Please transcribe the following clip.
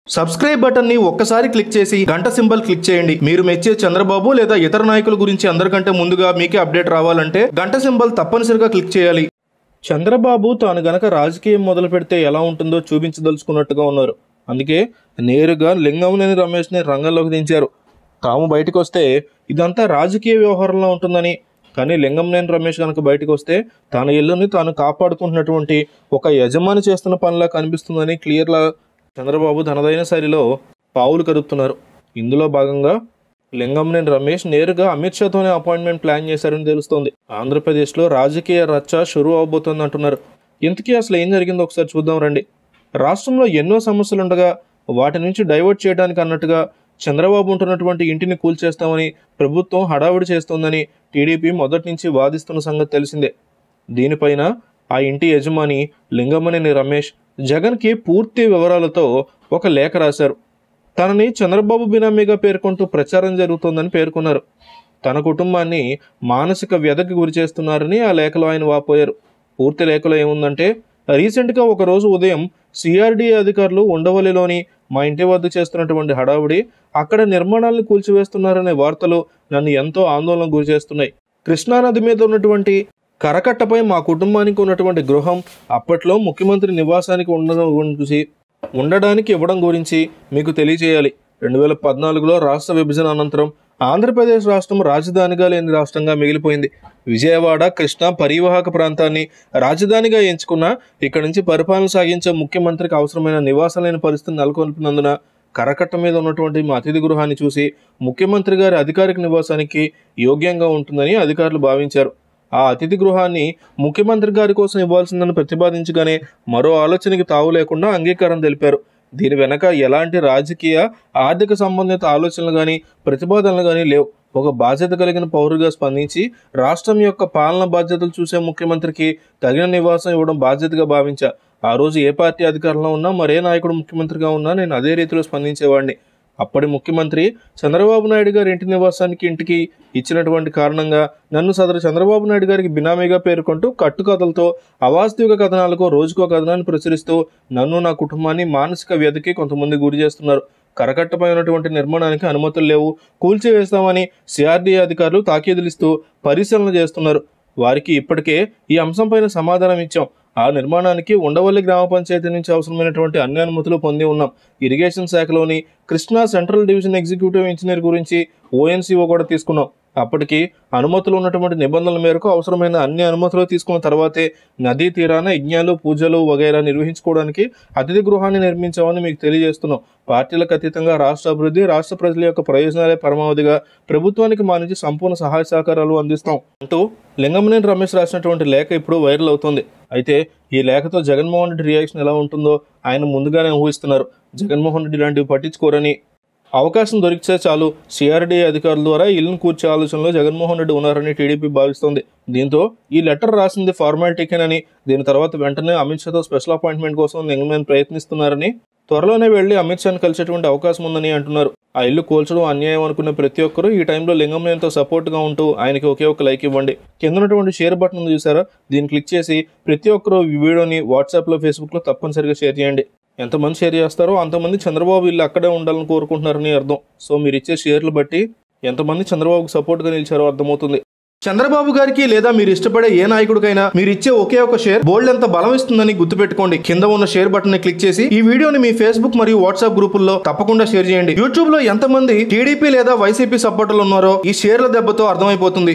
subscribe button ని ఒక్కసారి click చేసి గంట సింబల్ క్లిక్ చేయండి మీరు మెచ్చే చంద్రబాబు లేదా ఇతర నాయకుల గురించి అందరికంటే ముందుగా మీకే అప్డేట్ రావాలంటే గంట సింబల్ తప్పనిసరిగా క్లిక్ చేయాలి చంద్రబాబు తాను గనక రాజకీయం మొదలు పెడితే ఎలా ఉంటుందో చూపించదలుచుకున్నట్టుగా ఉన్నారు అందుకే నేరుగా లింగంనేని రమేష్ని రంగంలోకి దించారు తాము బయటకు వస్తే ఇదంతా రాజకీయ వ్యవహారంలో ఉంటుందని కానీ లింగంనేని రమేష్ కనుక బయటకు వస్తే తన ఇల్లుని తాను కాపాడుకుంటున్నటువంటి ఒక యజమాని చేస్తున్న పనిలా కనిపిస్తుందని క్లియర్లా చంద్రబాబు తనదైన శైలిలో పావులు కదుపుతున్నారు ఇందులో భాగంగా లింగంనేని రమేష్ నేరుగా అమిత్ షాతోనే అపాయింట్మెంట్ ప్లాన్ చేశారని తెలుస్తోంది ఆంధ్రప్రదేశ్లో రాజకీయ రచ్చ షురూ అవబోతోంది అంటున్నారు ఇంతకీ అసలు ఏం జరిగిందో ఒకసారి చూద్దాం రండి రాష్ట్రంలో ఎన్నో సమస్యలు ఉండగా వాటి నుంచి డైవర్ట్ చేయడానికి అన్నట్టుగా చంద్రబాబు ఉంటున్నటువంటి ఇంటిని కూల్చేస్తామని ప్రభుత్వం హడావుడి చేస్తోందని టీడీపీ మొదటి నుంచి వాదిస్తున్న సంగతి తెలిసిందే దీనిపైన ఆ ఇంటి యజమాని లింగమనేని రమేష్ జగన్కి పూర్తి వివరాలతో ఒక లేఖ రాశారు తనని చంద్రబాబు బినామీగా పేర్కొంటూ ప్రచారం జరుగుతోందని పేర్కొన్నారు తన కుటుంబాన్ని మానసిక వ్యధకి గురి చేస్తున్నారని ఆ లేఖలో ఆయన వాపోయారు పూర్తి లేఖలో ఏముందంటే రీసెంట్గా ఒక రోజు ఉదయం సిఆర్డీఏ అధికారులు ఉండవల్లిలోని మా ఇంటి వద్ద చేస్తున్నటువంటి హడావుడి అక్కడ నిర్మాణాలను కూల్చివేస్తున్నారనే వార్తలు నన్ను ఎంతో ఆందోళనకు గురి చేస్తున్నాయి కృష్ణానది మీద ఉన్నటువంటి కరకట్టపై మా కుటుంబానికి ఉన్నటువంటి గృహం అప్పట్లో ముఖ్యమంత్రి నివాసానికి ఉండడం గురించి ఉండడానికి ఇవ్వడం గురించి మీకు తెలియజేయాలి రెండు వేల పద్నాలుగులో రాష్ట్ర విభజన అనంతరం ఆంధ్రప్రదేశ్ రాష్ట్రం రాజధానిగా లేని రాష్ట్రంగా మిగిలిపోయింది విజయవాడ కృష్ణా పరివాహక ప్రాంతాన్ని రాజధానిగా ఎంచుకున్న ఇక్కడి నుంచి పరిపాలన సాగించే ముఖ్యమంత్రికి అవసరమైన నివాసం లేని పరిస్థితి నెలకొల్పినందున కరకట్ట మీద ఉన్నటువంటి మా అతిథి గృహాన్ని చూసి ముఖ్యమంత్రి గారి అధికారిక నివాసానికి యోగ్యంగా ఉంటుందని అధికారులు భావించారు ఆ అతిథి గృహాన్ని ముఖ్యమంత్రి గారి కోసం ఇవ్వాల్సిందని ప్రతిపాదించగానే మరో ఆలోచనకి తావు లేకుండా అంగీకారం తెలిపారు దీని వెనక ఎలాంటి రాజకీయ ఆర్థిక సంబంధిత ఆలోచనలు కానీ ప్రతిపాదనలు కానీ లేవు ఒక బాధ్యత కలిగిన పౌరుగా స్పందించి రాష్ట్రం యొక్క పాలన బాధ్యతలు చూసే ముఖ్యమంత్రికి తగిన నివాసం ఇవ్వడం బాధ్యతగా భావించా ఆ రోజు ఏ పార్టీ అధికారంలో ఉన్నా మరే నాయకుడు ముఖ్యమంత్రిగా ఉన్నా నేను అదే రీతిలో స్పందించేవాడిని అప్పటి ముఖ్యమంత్రి చంద్రబాబు నాయుడు గారి ఇంటి నివాసానికి ఇంటికి ఇచ్చినటువంటి కారణంగా నన్ను సదరు చంద్రబాబు నాయుడు గారికి బినామీగా పేర్కొంటూ కట్టుకథలతో అవాస్తవిక కథనాలకు రోజుకో కథనాన్ని ప్రచురిస్తూ నన్ను నా కుటుంబాన్ని మానసిక వ్యధకి కొంతమంది గురి చేస్తున్నారు కరకట్టపై ఉన్నటువంటి నిర్మాణానికి అనుమతులు లేవు కూల్చివేస్తామని సిఆర్డీఏ అధికారులు తాకీదులిస్తూ పరిశీలన చేస్తున్నారు వారికి ఇప్పటికే ఈ అంశంపైన సమాధానం ఇచ్చాం ఆ నిర్మాణానికి ఉండవల్లి గ్రామ పంచాయతీ నుంచి అవసరమైనటువంటి అన్ని అనుమతులు పొంది ఉన్నాం ఇరిగేషన్ శాఖలోని Krishna central division executive engineer గురించి ఓఎన్సీఓ కూడా తీసుకున్నాం అప్పటికి అనుమతులు ఉన్నటువంటి నిబంధనల మేరకు అవసరమైన అన్ని అనుమతులు తీసుకున్న తర్వాతే నదీ తీరాన యజ్ఞాలు పూజలు వగైరా నిర్వహించుకోవడానికి అతిథి గృహాన్ని నిర్మించామని మీకు తెలియజేస్తున్నాం పార్టీలకు అతీతంగా రాష్ట్ర అభివృద్ధి రాష్ట్ర ప్రజల యొక్క ప్రయోజనాలే పరమావధిగా ప్రభుత్వానికి మా నుంచి సంపూర్ణ సహాయ సహకారాలు అందిస్తాం అంటూ లింగమనేని రమేష్ రాసినటువంటి లేఖ ఇప్పుడు వైరల్ అవుతుంది అయితే ఈ లేఖతో జగన్మోహన్ రెడ్డి రియాక్షన్ ఎలా ఉంటుందో ఆయన ముందుగానే ఊహిస్తున్నారు జగన్మోహన్ రెడ్డి ఇలాంటివి పట్టించుకోరని అవకాశం దొరికితే చాలు సిఆర్డీఏ అధికారుల ద్వారా ఇల్లును కూర్చే ఆలోచనలో జగన్మోహన్ రెడ్డి ఉన్నారని టీడీపీ భావిస్తోంది దీంతో ఈ లెటర్ రాసింది ఫార్మాలిటీకేనని దీని తర్వాత వెంటనే అమిత్ షాతో స్పెషల్ అపాయింట్మెంట్ కోసం లింగమేన్ ప్రయత్నిస్తున్నారని త్వరలోనే వెళ్లి అమిత్ షాను కలిసేటువంటి అవకాశం ఉందని అంటున్నారు ఆ ఇల్లు కూల్చడం అన్యాయం అనుకున్న ప్రతి ఒక్కరూ ఈ టైంలో లింగంనేనితో సపోర్ట్గా ఉంటూ ఆయనకి ఒకే ఒక లైక్ ఇవ్వండి కింద ఉన్నటువంటి షేర్ బటన్ ఉంది చూసారా దీన్ని క్లిక్ చేసి ప్రతి ఒక్కరూ ఈ వీడియోని వాట్సాప్లో ఫేస్బుక్లో తప్పనిసరిగా షేర్ చేయండి ఎంతమంది షేర్ చేస్తారో అంతమంది చంద్రబాబు ఇల్లు అక్కడే ఉండాలని కోరుకుంటున్నారని అర్థం సో మీరు ఇచ్చే షేర్లు బట్టి ఎంతమంది చంద్రబాబుకు సపోర్ట్గా నిలిచారో అర్థమవుతుంది చంద్రబాబు గారికి లేదా మీరు ఇష్టపడే ఏ నాయకుడికైనా మీరు ఇచ్చే ఒకే ఒక షేర్ బోల్డ్ ఎంత బలం ఇస్తుందని గుర్తుపెట్టుకోండి కింద ఉన్న షేర్ బటన్ ని క్లిక్ చేసి ఈ వీడియోని మీ ఫేస్బుక్ మరియు వాట్సాప్ గ్రూపుల్లో తప్పకుండా షేర్ చేయండి యూట్యూబ్ లో ఎంతమంది టీడీపీ లేదా వైసీపీ సపోర్టర్లు ఉన్నారో ఈ షేర్ల దెబ్బతో అర్థమైపోతుంది